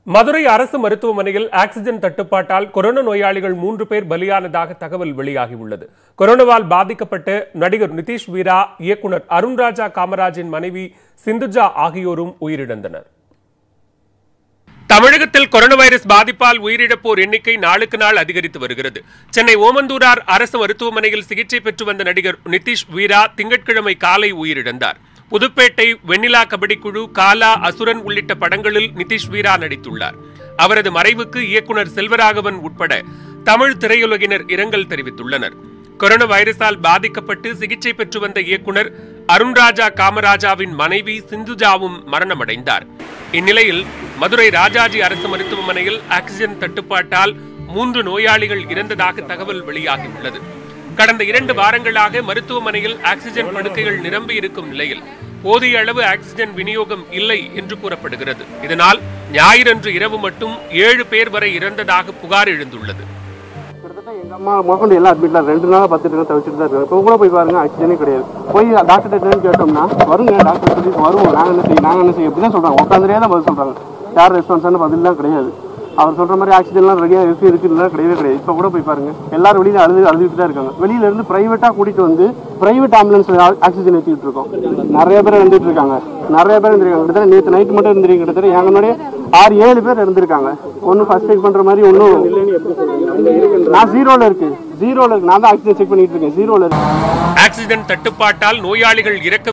மதுரை அரசு மருத்துவமனையில் oxygen தட்டுப்பாட்டால் corona நோயாளிகள் மூன்று பேர் பலியானதாக தகவல் வெளியாகியுள்ளது கொரோனாவால் பாதிக்கப்பட்ட நடிகர் நிதிஷ் வீரா இயக்குனர் அருண்ராஜா காமராஜின் மனைவி சிந்துஜா ஆகியோரும் உயிரிழந்தனர் தமிழகத்தில் கொரோனா வைரஸ் பாதிப்பால் உயிரிழப்போர் எண்ணிக்கை நாளுக்கு நாள் அதிகரித்து வருகிறது சென்னை ஓமந்தூரார் அரசு மருத்துவமனையில் சிகிச்சை பெற்று வந்த நடிகர் நிதிஷ் வீரா திங்கட்கிழமை காலை உயிரிழந்தார் புதுப்பேட்டை வெண்ணிலா கபடி குழு காலா அசுரன் உள்ளிட்ட படங்களில் நிதிஷ் வீரா நடித்துள்ளார் அவரது மறைவுக்கு இயக்குனர் செல்வராகவன் உட்பட தமிழ் திரையுலகினர் இரங்கல் தெரிவித்துள்ளனர் கொரோனா வைரஸால் பாதிக்கப்பட்டு சிகிச்சை பெற்று வந்த இயக்குனர் அருண்ராஜா காமராஜாவின் மனைவி சிந்துஜாவும் மரணமடைந்தார் இந்நிலையில் மதுரை ராஜாஜி அரசு மருத்துவமனையில் ஆக்சிஜன் தட்டுப்பாட்டால் மூன்று நோயாளிகள் இறந்ததாக தகவல் வெளியாகியுள்ளது கடந்த இரண்டு வாரங்களாக மருத்துவமனையில் ஆக்சிஜன் படுக்கைகள் நிரம்பி இருக்கும் நிலையில் போதிய அளவு ஆக்சிஜன் விநியோகம் இல்லை என்று கூறப்படுகிறது இதனால் ஞாயிறன்று இரவு மட்டும் ஏழு பேர் வரை இறந்ததாக புகார் எழுந்துள்ளது கிட்டத்தட்ட எங்க அம்மா முதற்கொண்டு எல்லாம் அட்மிட்ல ரெண்டு நாளா பத்து இருக்க தவிச்சிட்டு தான் இருக்காங்க இப்போ கூட போய் பாருங்க ஆக்சிஜனே கிடையாது போய் டாக்டர் என்னன்னு கேட்டோம்னா வருங்க டாக்டர் சொல்லி வருவோம் நாங்க என்ன செய்ய நாங்க என்ன செய்ய இப்படி தான் சொல்றாங்க உட்காந்துரே தான் பதில் சொல்றாங்க யார் ரெஸ்பான்ஸான பதிலாம் கிடையாது அவர் சொல்ற மாதிரி ஆக்சிஜன்லாம் ரெடியா இருக்கு இருக்குலாம் கிடையவே கிடையாது இப்போ கூட போய் பாருங்க எல்லாரும் வெளியில அழுது அழுதுட்டு தான் இருக்காங்க வெளியில இருந்து பிரைவேட்டா கூட்டிட்டு வந்து பிரைவேட் ஆம்புலன்ஸ்ல ஆக்சிஜன் ஏற்றிட்டு இருக்கோம் நிறைய பேர் இருந்துட்டு இருக்காங்க நிறைய பேர் இருந்திருக்காங்க கிட்டத்தட்ட நேற்று நைட் மட்டும் இருந்திருக்காங்க கிட்டத்தட்ட எங்களுடைய ஆறு ஏழு பேர் இருந்திருக்காங்க ஒன்றும் ஃபர்ஸ்ட் செக் பண்ற மாதிரி ஒன்றும் நான் ஜீரோல இருக்கு ஜீரோல இருக்கு நான் தான் ஆக்சிஜன் செக் பண்ணிட்டு இருக்கேன் ஜீரோல இருக்கு ஆக்சிஜன் தட்டுப்பாட்டால் நோயாளிகள் இறக்க